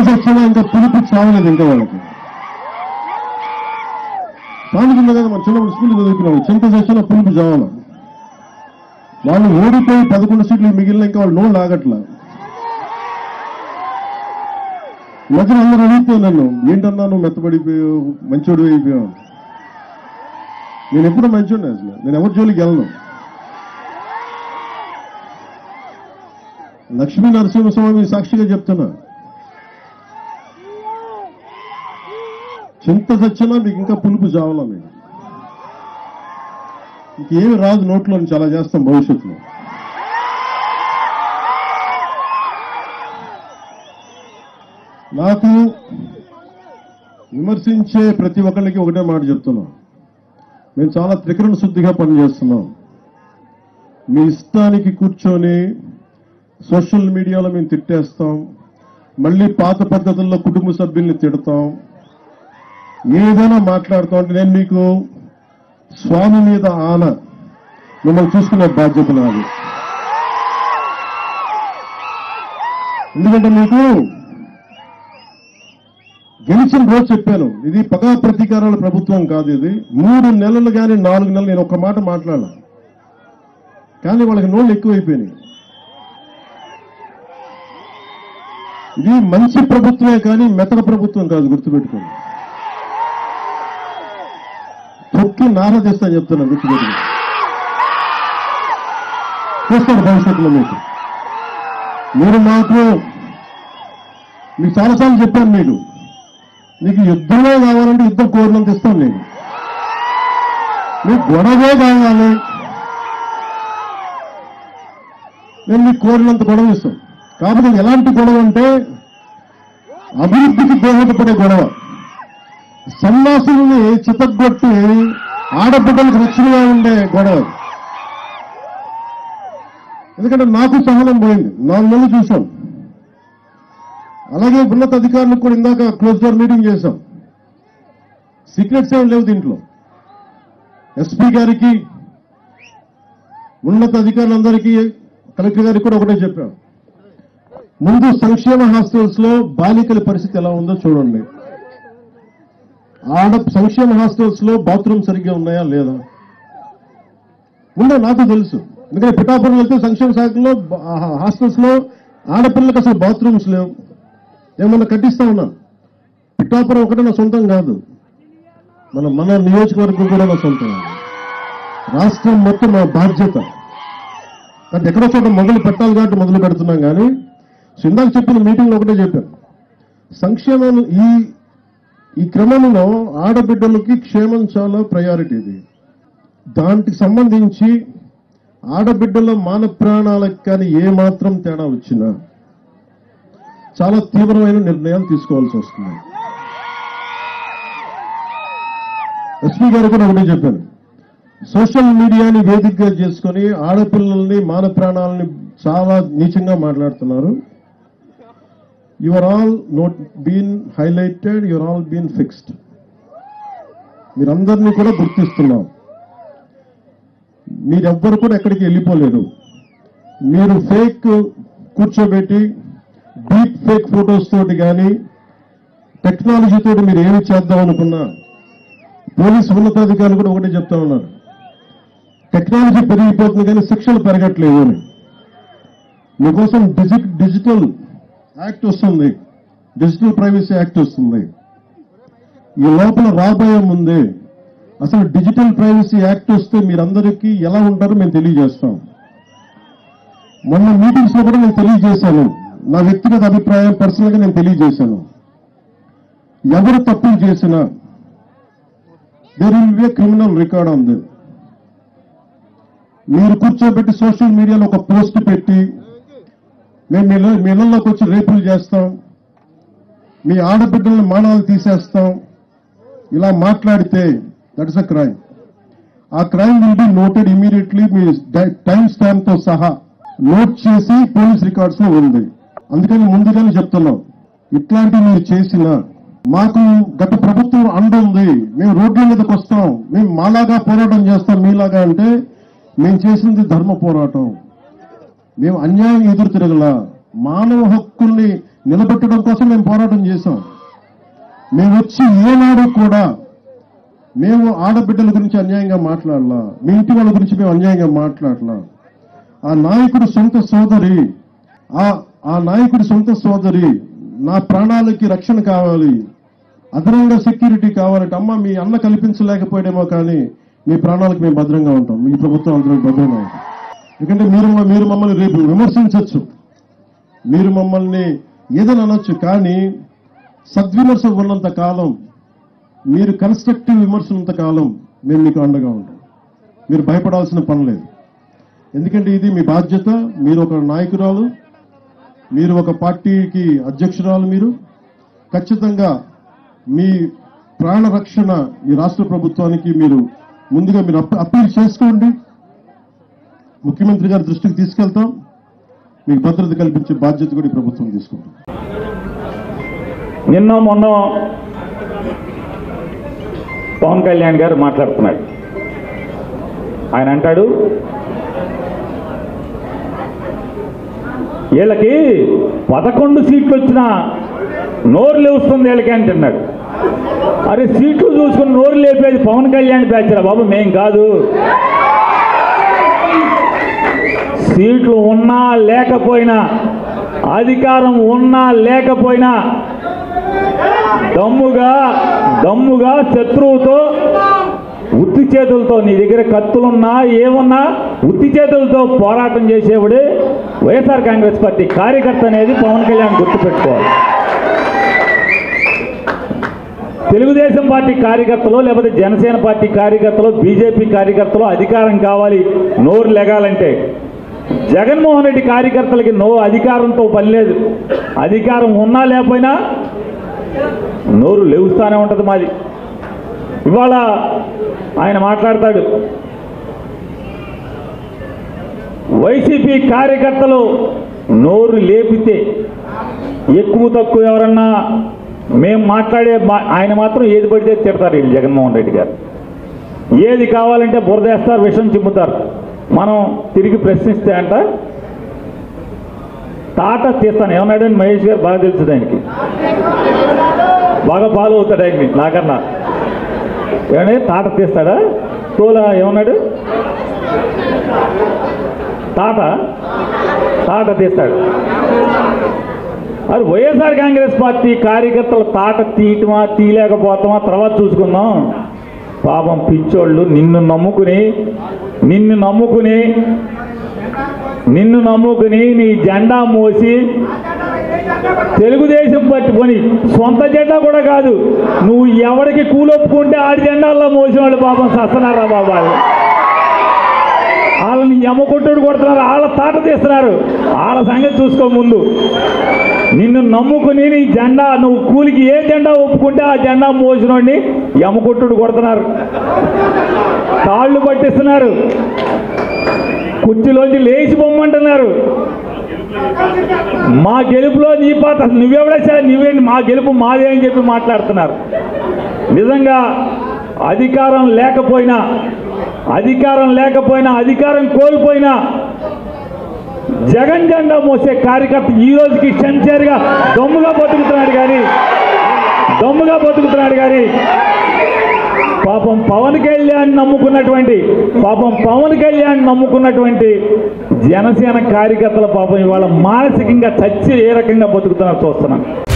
చచ్చినా ఇంకా పులుపు చావలేదు ఇంకా వాళ్ళకి సామెతుంది కదా మన చిన్నప్పుడు స్కూల్ చదువుకున్నాం చింత చచ్చినా పులుపు చావాలి వాళ్ళు ఓడిపోయి పదకొండు సీట్లు మిగిలిన ఇంకా వాళ్ళు నోళ్ళు ఆగట్లా ఈ మధ్యన అందరూ అడుగుతూ నన్ను ఏంటన్నా నువ్వు మెత్తబడిపోయావు మంచోడు అయిపోయావు నేను ఎప్పుడు మంచోడిని అసలు నేను ఎవరి జోలికి వెళ్ళను లక్ష్మీ నరసింహస్వామి సాక్షిగా చెప్తున్నా చింత చచ్చినా మీకు ఇంకా పులుపు చావాలా మీకు ఇంకేమి రాదు నోట్లో నుంచి అలా చేస్తాం భవిష్యత్తులో నాకు విమర్శించే ప్రతి ఒక్కరికి ఒకటే మాట చెప్తున్నాం మేము చాలా త్రికరణ శుద్ధిగా పనిచేస్తున్నాం మీ ఇష్టానికి కూర్చొని సోషల్ మీడియాలో మేము తిట్టేస్తాం మళ్ళీ పాత పద్ధతుల్లో కుటుంబ సభ్యుల్ని తిడతాం ఏదైనా మాట్లాడుతాం అంటే నేను మీకు స్వామి మీద ఆన మిమ్మల్ని చూసుకునే బాధ్యత నాది ఎందుకంటే మీకు గెలిచిన రోజు చెప్పాను ఇది పగా ప్రతీకారాల ప్రభుత్వం కాదు ఇది మూడు నెలలు కానీ నాలుగు నెలలు నేను ఒక్క మాట మాట్లాడాల కానీ వాళ్ళకి నోళ్ళు ఎక్కువైపోయినాయి ఇది మంచి ప్రభుత్వమే కానీ మెతక ప్రభుత్వం కాదు గుర్తుపెట్టుకోండి తొక్కి నారదీస్తాను చెప్తున్నాను గుర్తుపెట్టుకోండి చూస్తాను భవిష్యత్తులో మీకు మీరు మాకు మీకు చాలాసార్లు చెప్పాను మీకు మీకు యుద్ధమే కావాలంటే యుద్ధం కోరినంత ఇస్తాను నేను మీకు గొడవే కావాలి నేను మీకు కోరినంత గొడవ ఇస్తాను కాబట్టి ఇది ఎలాంటి గొడవ అంటే అభివృద్ధికి దోహదపడే గొడవ సన్యాసుల్ని చితగ్గొట్టి ఆడబిడ్డలకు రక్షణగా ఉండే గొడవ ఇది. ఎందుకంటే నాకు సహనం పోయింది నాలుగు నెలలు చూసాం అలాగే ఉన్నత అధికారులకు కూడా ఇందాక క్లోజ్ డోర్ మీటింగ్ చేశాం సీక్రెట్స్ ఏం లేవు దీంట్లో ఎస్పీ గారికి ఉన్నత అధికారులందరికీ కలెక్టర్ గారికి కూడా ఒకటే చెప్పాం ముందు సంక్షేమ హాస్టల్స్ లో బాలికల పరిస్థితి ఎలా ఉందో చూడండి ఆడ సంక్షేమ హాస్టల్స్ లో బాత్రూమ్ సరిగ్గా ఉన్నాయా లేదా ఉండే నాకు తెలుసు ఎందుకంటే పిఠాపురం వెళ్తే సంక్షేమ శాఖలో బ- ఆ హాస్టల్స్ లో ఆడపిల్లలకు అసలు బాత్రూమ్స్ లేవు ఏమన్నా కట్టిస్తా ఉన్నా పిఠాపురం ఒకటే నా సొంతం కాదు మన మన నియోజకవర్గం కూడా నా సొంతం రాష్ట్రం మొత్తం మా బాధ్యత అంటే ఎక్కడో చోట మొదలు పెట్టాలి కాబట్టి మొదలు పెడుతున్నాం కానీ సో ఇందాక చెప్పిన మీటింగ్లో ఒకటే చెప్పాను సంక్షేమం ఈ ఈ క్రమంలో ఆడబిడ్డలకి క్షేమం చాలా ప్రయారిటీ ఇది దానికి సంబంధించి ఆడబిడ్డల మాన ప్రాణాలకు కానీ ఏ మాత్రం తేడా వచ్చినా చాలా తీవ్రమైన నిర్ణయాలు తీసుకోవాల్సి వస్తుంది ఎస్పీ గారు కూడా ఒకటే చెప్పాను సోషల్ మీడియాని వేదికగా చేసుకొని ఆడపిల్లల్ని మాన ప్రాణాలని చాలా నీచంగా మాట్లాడుతున్నారు you are all not been highlighted you're all been fixed మీరందరినీ కూడా గుర్తిస్తున్నాం మీరెవ్వరు కూడా ఎక్కడికి వెళ్ళిపోలేదు మీరు ఫేక్ కూర్చోబెట్టి డీప్ ఫేక్ ఫొటోస్ తోటి కానీ టెక్నాలజీ తోటి మీరు ఏమి చేద్దాం అనుకున్నా పోలీస్ ఉన్నతాధికారులు కూడా ఒకటే చెప్తా ఉన్నారు టెక్నాలజీ పెరిగిపోతుంది కానీ శిక్షలు పెరగట్లేదు అని మీకోసం డిజి డిజిటల్ యాక్ట్ వస్తుంది డిజిటల్ ప్రైవసీ యాక్ట్ వస్తుంది ఈ లోపల రాబోయే ముందే అసలు డిజిటల్ ప్రైవసీ యాక్ట్ వస్తే మీరందరికీ ఎలా ఉంటారో మేము తెలియజేస్తాం మొన్న మీటింగ్స్ లో కూడా నేను తెలియజేశాను నా వ్యక్తిగత అభిప్రాయం పర్సనల్ గా నేను తెలియజేశాను ఎవరు తప్పులు చేసినా there will be criminal record ఉంది మీరు కూర్చోబెట్టి సోషల్ మీడియాలో ఒక పోస్ట్ పెట్టి మేము మీ ఇళ్ళ- మీ ఇళ్లలోకి వచ్చి రేపులు చేస్తాం మీ ఆడబిడ్డలను మానవాలు తీసేస్తాం ఇలా మాట్లాడితే that is a crime a crime will be noted immediately మీ టైం స్టాంప్ తో సహా నోట్ చేసి పోలీస్ రికార్డ్స్ లో ఉంది అందుకని ముందుగానే చెప్తున్నాం ఇట్లాంటివి మీరు చేసిన మాకు గత ప్రభుత్వం అండ ఉంది మేము రోడ్ల మీదకి వస్తాం మేము మాలాగా పోరాటం చేస్తాం మీలాగా అంటే మేము చేసింది ధర్మ పోరాటం మేము అన్యాయం ఎదురు తిరగల మానవ హక్కుల్ని నిలబెట్టడం కోసం మేము పోరాటం చేశాం మేము వచ్చి ఏనాడు కూడా మేము ఆడబిడ్డల గురించి అన్యాయంగా మాట్లాడలా మీ ఇంటి వాళ్ళ గురించి మేము అన్యాయంగా మాట్లాడలా ఆ నాయకుడి సొంత సోదరి ఆ ఆ నాయకుడి సొంత సోదరి నా ప్రాణాలకి రక్షణ కావాలి అదనంగా సెక్యూరిటీ కావాలంటే అమ్మ మీ అన్న కల్పించలేకపోయాడేమో కానీ మీ ప్రాణాలకు మేము భద్రంగా ఉంటాం మీ ప్రభుత్వం అందరం భద్రంగా ఉంటాం ఎందుకంటే మీరు మీరు మమ్మల్ని రేపు విమర్శించవచ్చు మీరు మమ్మల్ని ఏదైనా అనొచ్చు కానీ సద్విమర్శ ఉన్నంత కాలం మీరు కన్స్ట్రక్టివ్ విమర్శ ఉన్నంత కాలం మేము మీకు అండగా ఉంటాం మీరు భయపడాల్సిన పని లేదు ఎందుకంటే ఇది మీ బాధ్యత మీరు ఒక నాయకురాలు మీరు ఒక పార్టీకి అధ్యక్షురాలు మీరు ఖచ్చితంగా మీ ప్రాణ రక్షణ ఈ రాష్ట్ర ప్రభుత్వానికి మీరు ముందుగా మీరు అప్ప- అప్పీల్ చేసుకోండి ముఖ్యమంత్రి గారి దృష్టికి తీసుకెళ్తాం మీకు భద్రత కల్పించే బాధ్యత కూడా ఈ ప్రభుత్వం తీసుకుంటాం నిన్న మొన్న పవన్ కళ్యాణ్ గారు మాట్లాడుతున్నాడు ఆయన అంటాడు వీళ్ళకి పదకొండు సీట్లు వచ్చినా నోరు లేవుస్తుంది వీళ్ళకి అంటున్నాడు అరే సీట్లు చూసుకుని నోరు లేపేది పవన్ కళ్యాణ్ బ్యాచ్రా బాబు మేం కాదు సీట్లు ఉన్నా లేకపోయినా అధికారం ఉన్నా లేకపోయినా దమ్ముగా దమ్ముగా శత్రువుతో ఉత్తి చేతులతో నీ దగ్గర కత్తులున్నా ఏమున్నా ఉత్తి చేతులతో పోరాటం చేసేవాడే వైఎస్ఆర్ కాంగ్రెస్ పార్టీ కార్యకర్త అనేది పవన్ కళ్యాణ్ గుర్తుపెట్టుకోవాలి తెలుగుదేశం పార్టీ కార్యకర్తలు లేకపోతే జనసేన పార్టీ కార్యకర్తలు బీజేపీ కార్యకర్తలు అధికారం కావాలి నోరు లెగాలంటే జగన్మోహన్ రెడ్డి కార్యకర్తలకి నో అధికారంతో పని లేదు అధికారం ఉన్నా లేకపోయినా నోరు లేవుస్తానే ఉంటుంది మాది ఇవాళ ఆయన మాట్లాడతాడు వైసీపీ కార్యకర్తలు నోరు లేపితే ఎక్కువ తక్కువ ఎవరన్నా మేము మాట్లాడే మా- ఆయన మాత్రం ఏది పడితే తిడతారు వీళ్ళు జగన్మోహన్ రెడ్డి గారు ఏది కావాలంటే బురదేస్తారు విషం చిమ్ముతారు మనం తిరిగి ప్రశ్నిస్తే అంట తాట తీస్తాను ఏమన్నాడని మహేష్ గారు బాగా తెలుసు ఆయనకి బాగా ఫాలో అవుతాడు ఆయన్ని నాకన్నా ఏమన్నా తాట తీస్తాడా తోల ఏమన్నాడు తాట తాట తీస్తాడు అది వైఎస్ఆర్ కాంగ్రెస్ పార్టీ కార్యకర్తల తాట తీయటమా తీయలేకపోతామా తర్వాత చూసుకుందాం పాపం పిచ్చోళ్ళు నిన్ను నమ్ముకుని నిన్ను నమ్ముకుని నిన్ను నమ్ముకుని నీ జెండా మోసి తెలుగుదేశం పట్టుకొని సొంత జెండా కూడా కాదు నువ్వు ఎవరికి కూలొప్పుకుంటే ఆడి జెండాల్లో మోసిన వాళ్ళు పాపం సస్తున్నారా బాబా వాళ్ళు. వాళ్ళని ఎమ్మకొట్టుడు కొడుతున్నారు వాళ్ళ తాట తీస్తున్నారు వాళ్ళ సంగతి చూసుకో ముందు నిన్ను నమ్ముకుని నీ జెండా నువ్వు కూలికి ఏ జెండా ఒప్పుకుంటే ఆ జెండా మోసినోడిని ఎమ్మకొట్టుడు కొడుతున్నారు తాళ్ళు పట్టిస్తున్నారు కుర్చీలోంచి లేచి పొమ్మంటున్నారు మా గెలుపులో నీ పాత్ర అసలు నువ్వెవడా సరే నువ్వేంటి మా గెలుపు మాదే అని చెప్పి మాట్లాడుతున్నారు నిజంగా అధికారం లేకపోయినా అధికారం లేకపోయినా అధికారం కోల్పోయినా జగన్ జెండా మోసే కార్యకర్త ఈ రోజుకి సెంచరీగా దమ్ముగా బతుకుతున్నాడు కానీ దమ్ముగా బతుకుతున్నాడు కానీ పాపం పవన్ కళ్యాణ్ నమ్ముకున్నటువంటి పాపం పవన్ కళ్యాణ్ నమ్ముకున్నటువంటి జనసేన కార్యకర్తల పాపం ఇవాళ మానసికంగా చచ్చి ఏ రకంగా బతుకుతున్నారో చూస్తున్నాం